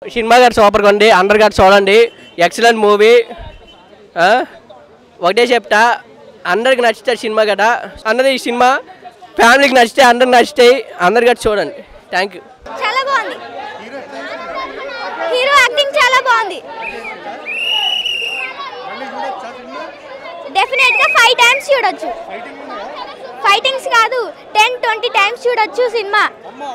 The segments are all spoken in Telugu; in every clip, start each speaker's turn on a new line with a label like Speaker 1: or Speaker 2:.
Speaker 1: సినిమా గారు సూపర్గా ఉంది అందరు గారు చూడండి ఎక్సలెంట్ మూవీ ఒకటే చెప్తా అందరికి నచ్చుతారు సినిమా గట అన్నది ఈ సినిమా ఫ్యామిలీకి నచ్చితే అందరికి నచ్చుతాయి అందరు గట్ట చూడండి థ్యాంక్ యూ
Speaker 2: చాలా బాగుంది హీరో యాక్టింగ్ చాలా బాగుంది డెఫినెట్ గా ఫైవ్ టైమ్స్ చూడొచ్చు ఫైటింగ్స్ కాదు టెన్ ట్వంటీ టైమ్స్ చూడొచ్చు సినిమా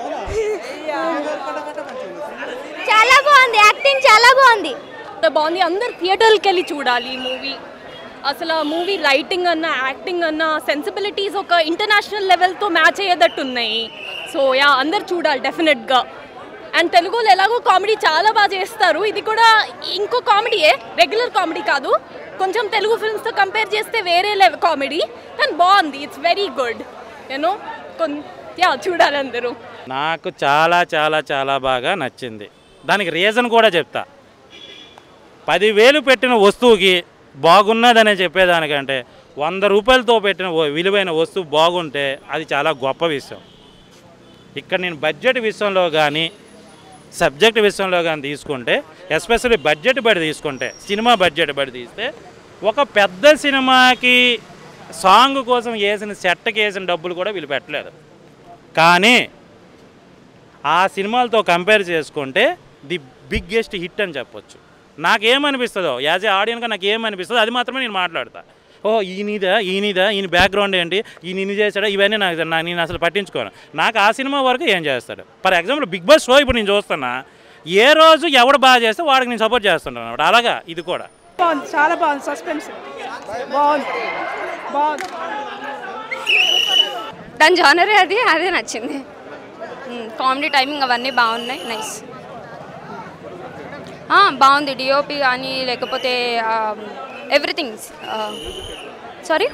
Speaker 2: చాలా బాగుంది యాక్టింగ్ చాలా బాగుంది
Speaker 3: ఎంత బాగుంది అందరు థియేటర్కి వెళ్ళి చూడాలి ఈ మూవీ అసలు ఆ మూవీ రైటింగ్ అన్న యాక్టింగ్ అన్న సెన్సిబిలిటీస్ ఒక ఇంటర్నేషనల్ లెవెల్తో మ్యాచ్ అయ్యేటట్టు ఉన్నాయి సో యా అందరు చూడాలి డెఫినెట్గా అండ్ తెలుగులో ఎలాగో కామెడీ చాలా బాగా చేస్తారు ఇది కూడా ఇంకో కామెడీయే రెగ్యులర్ కామెడీ కాదు కొంచెం తెలుగు ఫిల్మ్స్తో కంపేర్ చేస్తే వేరే లెవెల్ కామెడీ కానీ బాగుంది ఇట్స్ వెరీ గుడ్ యూనో కొన్ యా చూడాలి అందరూ
Speaker 4: నాకు చాలా చాలా చాలా బాగా నచ్చింది దానికి రీజన్ కూడా చెప్తా పదివేలు పెట్టిన వస్తువుకి బాగున్నదనే చెప్పేదానికంటే వంద రూపాయలతో పెట్టిన ఓ విలువైన వస్తువు బాగుంటే అది చాలా గొప్ప విషయం ఇక్కడ నేను బడ్జెట్ విషయంలో కానీ సబ్జెక్ట్ విషయంలో కానీ తీసుకుంటే ఎస్పెషల్లీ బడ్జెట్ బడి తీసుకుంటే సినిమా బడ్జెట్ బడి తీస్తే ఒక పెద్ద సినిమాకి సాంగ్ కోసం వేసిన సెట్కి వేసిన డబ్బులు కూడా వీళ్ళు పెట్టలేదు కానీ ఆ సినిమాలతో కంపేర్ చేసుకుంటే ది బిగ్గెస్ట్ హిట్ అని చెప్పొచ్చు నాకేమనిపిస్తుందో యాజ్ ఏ ఆడియన్గా నాకు ఏమనిపిస్తుందో అది మాత్రమే నేను మాట్లాడతా ఓ ఈయనదా ఈయనదా ఈయన బ్యాక్గ్రౌండ్ ఏంటి ఈయన ఇన్ని చేశాడా ఇవన్నీ నాకు నా- నేను అసలు పట్టించుకోను నాకు ఆ సినిమా వరకు ఏం చేస్తాడు for example Bigg Boss show ఇప్పుడు నేను చూస్తున్నా ఏ రోజు ఎవడు బాగా చేస్తే వాడికి నేను సపోర్ట్ చేస్తున్నాను అన్నమాట అలాగా ఇది కూడా
Speaker 5: బాగుంది చాలా బాగుంది సస్పెన్స్ బాగుంది బాగుంది
Speaker 6: దాని జానరే అది అదే నచ్చింది కామెడీ టైమింగ్ అవన్నీ బాగున్నాయి నైస్ బాగుంది డిఓపి కానీ లేకపోతే ఎవ్రీథింగ్ సారీ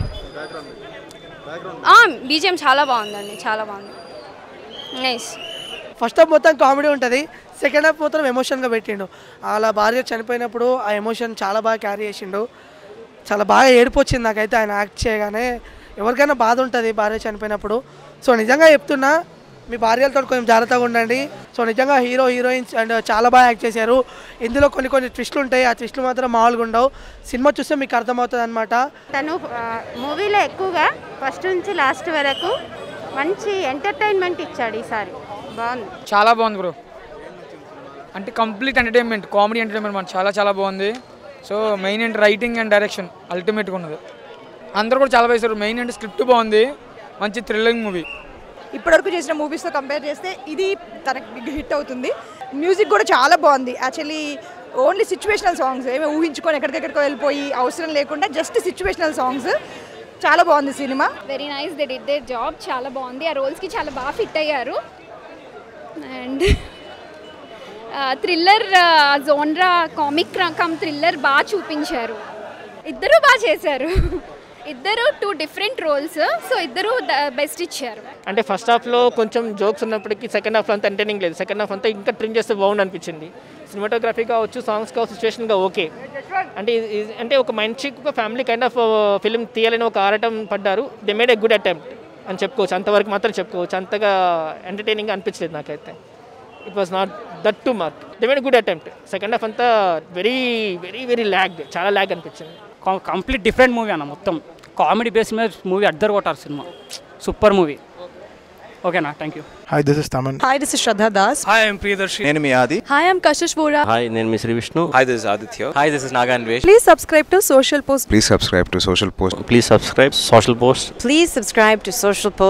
Speaker 6: బీజిఎం చాలా బాగుందండి చాలా బాగుంది నైస్
Speaker 7: ఫస్ట్ హాఫ్ మొత్తం కామెడీ ఉంటుంది సెకండ్ హాఫ్ మొత్తం ఎమోషన్గా పెట్టిండు అలా భార్య చనిపోయినప్పుడు ఆ ఎమోషన్ చాలా బాగా క్యారీ చేసిండు చాలా బాగా ఏడుపు వచ్చింది నాకైతే ఆయన యాక్ట్ చేయగానే ఎవరికైనా బాధ ఉంటుంది భార్య చనిపోయినప్పుడు సో నిజంగా చెప్తున్నా మీ భార్యలతో కొంచెం జాగ్రత్తగా ఉండండి సో నిజంగా హీరో హీరోయిన్స్ అండ్ చాలా బాగా యాక్ట్ చేశారు ఇందులో కొన్ని కొన్ని ట్విస్టులు ఉంటాయి ఆ ట్విస్టులు మాత్రం మామూలుగా ఉండవు సినిమా చూస్తే మీకు అర్థమవుతుంది అనమాట
Speaker 8: తను మూవీలో ఎక్కువగా ఫస్ట్ నుంచి లాస్ట్ వరకు మంచి ఎంటర్టైన్మెంట్ ఇచ్చాడు ఈసారి బాగుంది
Speaker 9: చాలా బాగుంది బ్రో అంటే కంప్లీట్ ఎంటర్టైన్మెంట్ కామెడీ ఎంటర్టైన్మెంట్ మన చాలా చాలా బాగుంది సో మెయిన్ ఏంటి రైటింగ్ అండ్ డైరెక్షన్ అల్టిమేట్గా ఉన్నది అందరూ కూడా చాలా వేశారు మెయిన్ అంటే స్క్రిప్ట్ బాగుంది మంచి థ్రిల్లింగ్ మూవీ
Speaker 5: ఇప్పటివరకు చేసిన మూవీస్తో కంపేర్ చేస్తే ఇది తనకి బిగ్ హిట్ అవుతుంది మ్యూజిక్ కూడా చాలా బాగుంది యాక్చువల్లీ ఓన్లీ సిచ్యువేషనల్ సాంగ్స్ ఏమి ఊహించుకొని ఎక్కడికెక్కడికో వెళ్ళిపోయి అవసరం లేకుండా జస్ట్ సిచ్యువేషనల్ సాంగ్స్ చాలా బాగుంది సినిమా
Speaker 2: very nice they did their job చాలా బాగుంది ఆ రోల్స్కి చాలా బాగా ఫిట్ అయ్యారు and thriller genre comic cum thriller బాగా చూపించారు ఇద్దరు బాగా చేశారు ఇద్దరు టూ డిఫరెంట్ రోల్స్ సో ఇద్దరు బెస్ట్ ఇచ్చారు
Speaker 1: అంటే ఫస్ట్ హాఫ్లో కొంచెం జోక్స్ ఉన్నప్పటికీ సెకండ్ హాఫ్లో అంత ఎంటర్టైనింగ్ లేదు సెకండ్ హాఫ్ అంతా ఇంకా ట్రిమ్ చేస్తే బాగుండు అనిపించింది సినిమాటోగ్రఫీ కావచ్చు సాంగ్స్ కావచ్చు సిచ్యువేషన్గా ఓకే అంటే ఇది- ఇది- అంటే ఒక మంచి ఒక ఫ్యామిలీ కైండ్ ఆఫ్ ఫిలిం తీయాలని ఒక ఆరటం పడ్డారు they made a good attempt అని చెప్పుకోవచ్చు అంతవరకు మాత్రం చెప్పుకోవచ్చు అంతగా ఎంటర్టైనింగ్ అనిపించలేదు నాకైతే it was not that to mark they made good attempt second half అంతా వెరీ వెరీ వెరీ ల్యాగ్ చాలా ల్యాగ్ అనిపించింది
Speaker 10: కంప్లీట్ డిఫరెంట్ మూవీ అన్న మొత్తం కామెడీ బేస్ మీద మూవీ అద్దరు కొట్టారు సినిమా సూపర్ మూవీ ఓకేనా thank you
Speaker 11: Hi, this is Taman.
Speaker 5: Hi this is Shraddha Das
Speaker 9: hi I'm Priyadarshi
Speaker 11: నేను మీ ఆది
Speaker 5: hi I'm Kashish Bora
Speaker 1: hi నేను మీ Sri Vishnu
Speaker 11: hi this Aditya hi this is Naganvesh
Speaker 5: please subscribe to social post
Speaker 11: please subscribe to social post
Speaker 1: please subscribe social post
Speaker 8: please subscribe to social